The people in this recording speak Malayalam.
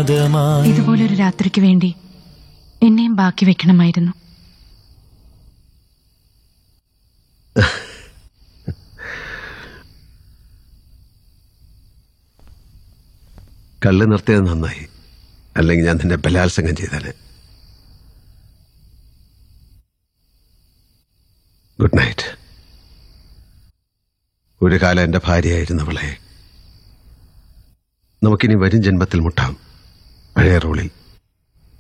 നാദമായി ഇതുപോലൊരു രാത്രിക്ക് വേണ്ടി എന്നെയും ബാക്കി വെക്കണമായിരുന്നു കള്ള് നിർത്തിയത് നന്നായി അല്ലെങ്കിൽ ഞാൻ നിന്നെ ബലാത്സംഗം ചെയ്തേനെ ഗുഡ് നൈറ്റ് ഒരു കാലം എന്റെ ഭാര്യയായിരുന്നവളെ നമുക്കിനി വരും ജന്മത്തിൽ മുട്ടാം പഴയ റോളിൽ